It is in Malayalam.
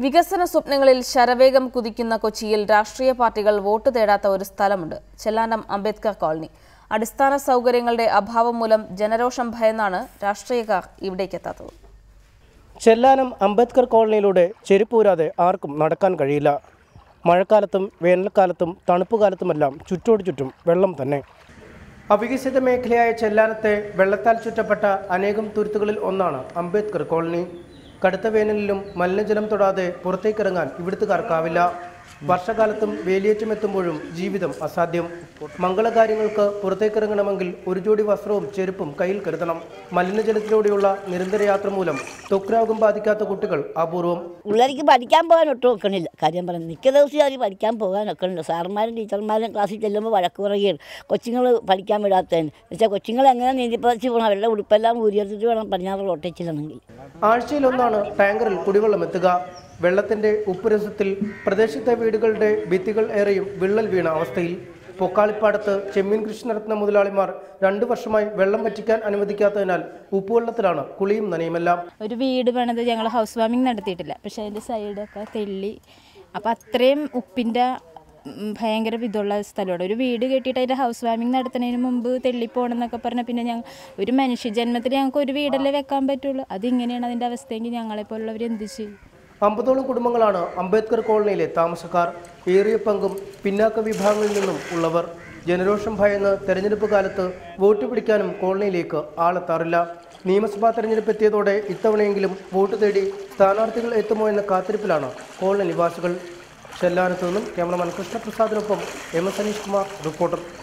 വികസന സ്വപ്നങ്ങളിൽ ശരവേഗം കുതിക്കുന്ന കൊച്ചിയിൽ രാഷ്ട്രീയ പാർട്ടികൾ വോട്ട് തേടാത്ത ഒരു സ്ഥലമുണ്ട് ചെല്ലാനം അംബേദ്കർ കോളനി അടിസ്ഥാന സൗകര്യങ്ങളുടെ അഭാവം മൂലം ജനരോഷം ഭയന്നാണ് രാഷ്ട്രീയക്കാർ ഇവിടേക്കെത്താത്തത് ചെല്ലാനം അംബേദ്കർ കോളനിയിലൂടെ ചെരുപ്പൂരാതെ ആർക്കും നടക്കാൻ കഴിയില്ല മഴക്കാലത്തും വേനൽക്കാലത്തും തണുപ്പുകാലത്തുമെല്ലാം ചുറ്റോട് ചുറ്റും വെള്ളം തന്നെ അവികസിത മേഖലയായ ചെല്ലാനത്തെ വെള്ളത്താൽ ചുറ്റപ്പെട്ട അനേകം തുരുത്തുകളിൽ ഒന്നാണ് അംബേദ്കർ കോളനി കടുത്ത വേനലിലും മലിനജലം തൊടാതെ പുറത്തേക്കിറങ്ങാൻ ഇവിടുത്തുകാർക്കാവില്ല വർഷകാലത്തും വേലിയേറ്റമെത്തുമ്പോഴും ജീവിതം അസാധ്യം മംഗളകാര്യങ്ങൾക്ക് പുറത്തേക്കിറങ്ങണമെങ്കിൽ ഒരു ജോഡി വസ്ത്രവും ചെരുപ്പും കയ്യിൽ കരുതണം മലിനജലത്തിലൂടെയുള്ള നിരന്തര യാത്ര മൂലം ത്വക്രാഗം ബാധിക്കാത്ത കുട്ടികൾ അപൂർവം പിള്ളേർക്ക് പഠിക്കാൻ പോകാൻ ഒട്ടും ഒക്കണില്ല കാര്യം പറഞ്ഞു മിക്ക ദിവസവും അവർ പഠിക്കാൻ പോകാൻ ഒക്കണില്ല സാറന്മാരും ടീച്ചർമാരും ക്ലാസ്സിൽ ചെല്ലുമ്പോൾ വഴക്ക് പറയുകയാണ് കൊച്ചുങ്ങൾ പഠിക്കാൻ വിടാത്തതിന് വെച്ചാൽ കൊച്ചുങ്ങൾ എങ്ങനെ നീന്തിപ്പതിച്ച് പോകണം അവരുടെ ഉടുപ്പെല്ലാം ഊരിയെടുത്തിട്ട് വേണം പടിഞ്ഞാറ് റോട്ടേച്ചിലാണെങ്കിൽ ആഴ്ചയിലൊന്നാണ് ടാങ്കറിൽ കുടിവെള്ളം എത്തുക വെള്ളത്തിന്റെ ഉപ്പുരസത്തിൽ പ്രദേശത്തെ വീടുകളുടെ ഭിത്തികൾ ഏറെയും വിള്ളൽ വീണ അവസ്ഥയിൽ പൊക്കാളിപ്പാടത്ത് ചെമ്മീൻ കൃഷി നടത്തുന്ന മുതലാളിമാർ രണ്ടു വർഷമായി വെള്ളം വറ്റിക്കാൻ അനുവദിക്കാത്തതിനാൽ ഉപ്പുവെള്ളത്തിലാണ് കുളിയും നനയുമെല്ലാം ഒരു വീട് പണിത് ഞങ്ങൾ ഹൗസ് വാമിങ് നടത്തിയിട്ടില്ല പക്ഷേ അതിൻ്റെ സൈഡൊക്കെ തെള്ളി അപ്പം അത്രയും ഉപ്പിൻ്റെ ഉം, ഭയങ്കര ഇതുള്ള സ്ഥലമാണ് ഒരു വീട് കെട്ടിയിട്ട് അതിൻ്റെ ഹൗസ് വാമിങ് നടത്തുന്നതിന് മുമ്പ് തെള്ളിപ്പോണെന്നൊക്കെ പറഞ്ഞാൽ പിന്നെ ഞങ്ങൾ ഒരു മനുഷ്യ ജന്മത്തിൽ ഞങ്ങൾക്ക് ഒരു വീടല്ലേ വെക്കാൻ പറ്റുള്ളൂ അതിങ്ങനെയാണ് അതിൻ്റെ അവസ്ഥയെങ്കിൽ ഞങ്ങളെപ്പോലുള്ളവർ എന്ത് ചെയ്യും അമ്പതോളം കുടുംബങ്ങളാണ് അംബേദ്കർ കോളനിയിലെ താമസക്കാർ ഏറിയ പങ്കും പിന്നാക്ക വിഭാഗങ്ങളിൽ നിന്നും ഉള്ളവർ ജനരോഷം ഭയന്ന് തെരഞ്ഞെടുപ്പ് കാലത്ത് വോട്ട് പിടിക്കാനും കോളനിയിലേക്ക് ആളെത്താറില്ല നിയമസഭാ തെരഞ്ഞെടുപ്പ് എത്തിയതോടെ ഇത്തവണയെങ്കിലും വോട്ട് തേടി സ്ഥാനാർത്ഥികൾ എത്തുമോ എന്ന കാത്തിരിപ്പിലാണ് കോളനി നിവാസികൾ ചെല്ലാനത്തു നിന്നും ക്യാമറമാൻ കൃഷ്ണപ്രസാദിനൊപ്പം M S Aneesh Kumar reporter